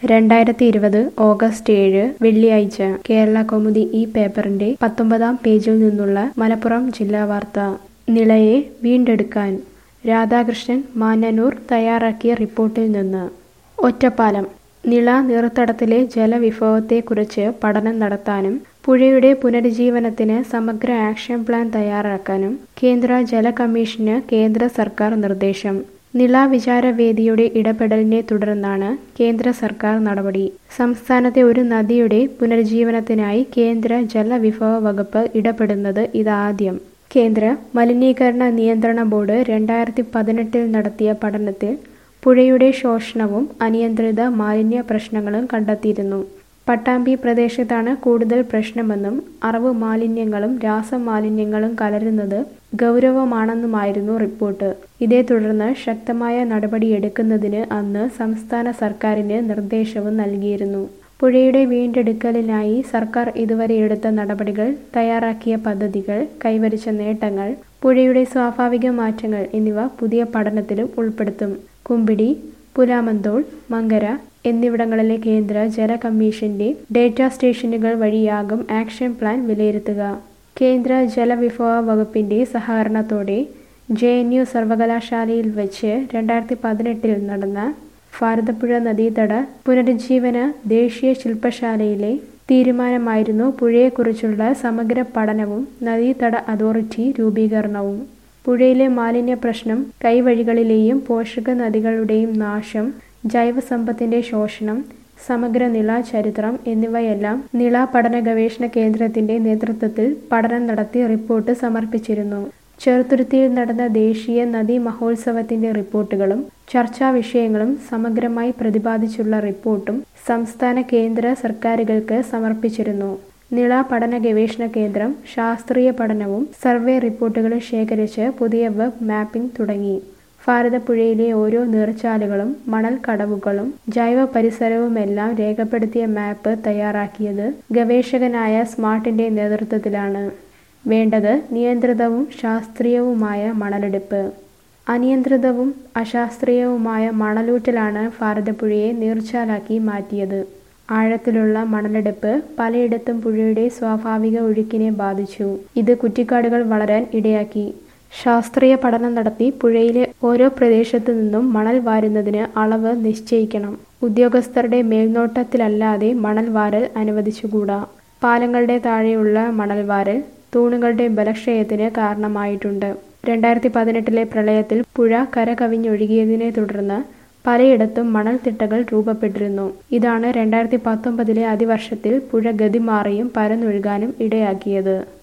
രണ്ടായിരത്തി ഇരുപത് ഓഗസ്റ്റ് ഏഴ് വെള്ളിയാഴ്ച കേരള കൗമുദി ഈ പേപ്പറിന്റെ പത്തൊമ്പതാം പേജിൽ നിന്നുള്ള മലപ്പുറം ജില്ലാ വാർത്ത നിളയെ വീണ്ടെടുക്കാൻ രാധാകൃഷ്ണൻ മാന്നനൂർ തയ്യാറാക്കിയ റിപ്പോർട്ടിൽ നിന്ന് ഒറ്റപ്പാലം നിള നീർത്തടത്തിലെ ജലവിഭവത്തെക്കുറിച്ച് പഠനം നടത്താനും പുഴയുടെ പുനരുജ്ജീവനത്തിന് സമഗ്ര ആക്ഷൻ പ്ലാൻ തയ്യാറാക്കാനും കേന്ദ്ര ജല കമ്മീഷന് കേന്ദ്ര സർക്കാർ നിർദ്ദേശം നിള വിചാരവേദിയുടെ ഇടപെടലിനെ തുടർന്നാണ് കേന്ദ്ര സർക്കാർ നടപടി സംസ്ഥാനത്തെ ഒരു നദിയുടെ പുനരുജ്ജീവനത്തിനായി കേന്ദ്ര ജലവിഭവ വകുപ്പ് ഇടപെടുന്നത് ഇതാദ്യം കേന്ദ്ര മലിനീകരണ നിയന്ത്രണ ബോർഡ് രണ്ടായിരത്തി പതിനെട്ടിൽ നടത്തിയ പഠനത്തിൽ പുഴയുടെ ശോഷണവും അനിയന്ത്രിത മാലിന്യ പ്രശ്നങ്ങളും കണ്ടെത്തിയിരുന്നു പട്ടാമ്പി പ്രദേശത്താണ് കൂടുതൽ പ്രശ്നമെന്നും അറവ് മാലിന്യങ്ങളും രാസമാലിന്യങ്ങളും കലരുന്നത് ഗൗരവമാണെന്നുമായിരുന്നു റിപ്പോർട്ട് ഇതേ തുടർന്ന് ശക്തമായ നടപടിയെടുക്കുന്നതിന് അന്ന് സംസ്ഥാന സർക്കാരിന് നിർദ്ദേശവും നൽകിയിരുന്നു പുഴയുടെ വീണ്ടെടുക്കലിനായി സർക്കാർ ഇതുവരെ എടുത്ത നടപടികൾ തയ്യാറാക്കിയ പദ്ധതികൾ കൈവരിച്ച നേട്ടങ്ങൾ പുഴയുടെ സ്വാഭാവിക മാറ്റങ്ങൾ എന്നിവ പുതിയ പഠനത്തിലും ഉൾപ്പെടുത്തും കുമ്പിടി പുലാമന്തോൾ മങ്കര എന്നിവിടങ്ങളിലെ കേന്ദ്ര ജല കമ്മീഷന്റെ ഡേറ്റാ സ്റ്റേഷനുകൾ വഴിയാകും ആക്ഷൻ പ്ലാൻ വിലയിരുത്തുക കേന്ദ്ര ജലവിഭവ വകുപ്പിന്റെ സഹകരണത്തോടെ ജെ എൻ യു സർവകലാശാലയിൽ വെച്ച് രണ്ടായിരത്തി പതിനെട്ടിൽ നടന്ന ഭാരതപ്പുഴ നദീതട പുനരുജ്ജീവന ദേശീയ ശില്പശാലയിലെ തീരുമാനമായിരുന്നു പുഴയെക്കുറിച്ചുള്ള സമഗ്ര പഠനവും നദീതട അതോറിറ്റി രൂപീകരണവും പുഴയിലെ മാലിന്യ പ്രശ്നം കൈവഴികളിലെയും പോഷക നദികളുടെയും നാശം ജൈവസമ്പത്തിന്റെ ശോഷണം സമഗ്ര നിള ചരിത്രം എന്നിവയെല്ലാം നിള പഠന ഗവേഷണ കേന്ദ്രത്തിന്റെ നേതൃത്വത്തിൽ പഠനം നടത്തി റിപ്പോർട്ട് സമർപ്പിച്ചിരുന്നു ചെറുതുരുത്തിയിൽ നടന്ന ദേശീയ നദീ മഹോത്സവത്തിന്റെ റിപ്പോർട്ടുകളും ചർച്ചാ വിഷയങ്ങളും സമഗ്രമായി പ്രതിപാദിച്ചുള്ള റിപ്പോർട്ടും സംസ്ഥാന കേന്ദ്ര സർക്കാരുകൾക്ക് സമർപ്പിച്ചിരുന്നു നിള പഠന ഗവേഷണ കേന്ദ്രം ശാസ്ത്രീയ പഠനവും സർവേ റിപ്പോർട്ടുകളും ശേഖരിച്ച് പുതിയ വെബ് മാപ്പിംഗ് തുടങ്ങി ഭാരതപ്പുഴയിലെ ഓരോ നീർച്ചാലുകളും മണൽ കടവുകളും ജൈവ പരിസരവുമെല്ലാം രേഖപ്പെടുത്തിയ മാപ്പ് തയ്യാറാക്കിയത് ഗവേഷകനായ സ്മാർട്ടിന്റെ നേതൃത്വത്തിലാണ് വേണ്ടത് നിയന്ത്രിതവും ശാസ്ത്രീയവുമായ മണലെടുപ്പ് അനിയന്ത്രിതവും അശാസ്ത്രീയവുമായ മണലൂറ്റലാണ് ഭാരതപ്പുഴയെ നീർച്ചാലാക്കി മാറ്റിയത് ആഴത്തിലുള്ള മണലെടുപ്പ് പലയിടത്തും പുഴയുടെ സ്വാഭാവിക ഒഴുക്കിനെ ബാധിച്ചു ഇത് കുറ്റിക്കാടുകൾ വളരാൻ ഇടയാക്കി ശാസ്ത്രീയ പഠനം നടത്തി പുഴയിലെ ഓരോ പ്രദേശത്തു നിന്നും മണൽ വാരുന്നതിന് അളവ് നിശ്ചയിക്കണം ഉദ്യോഗസ്ഥരുടെ മേൽനോട്ടത്തിലല്ലാതെ മണൽ വാരൽ അനുവദിച്ചുകൂടാ പാലങ്ങളുടെ താഴെയുള്ള മണൽ വാരൽ തൂണുകളുടെ ബലക്ഷയത്തിന് കാരണമായിട്ടുണ്ട് രണ്ടായിരത്തി പതിനെട്ടിലെ പ്രളയത്തിൽ പുഴ കരകവിഞ്ഞൊഴുകിയതിനെ തുടർന്ന് പലയിടത്തും മണൽത്തിട്ടകൾ രൂപപ്പെട്ടിരുന്നു ഇതാണ് രണ്ടായിരത്തി പത്തൊമ്പതിലെ അതിവർഷത്തിൽ പുഴ ഗതി മാറിയും പരന്നൊഴുകാനും ഇടയാക്കിയത്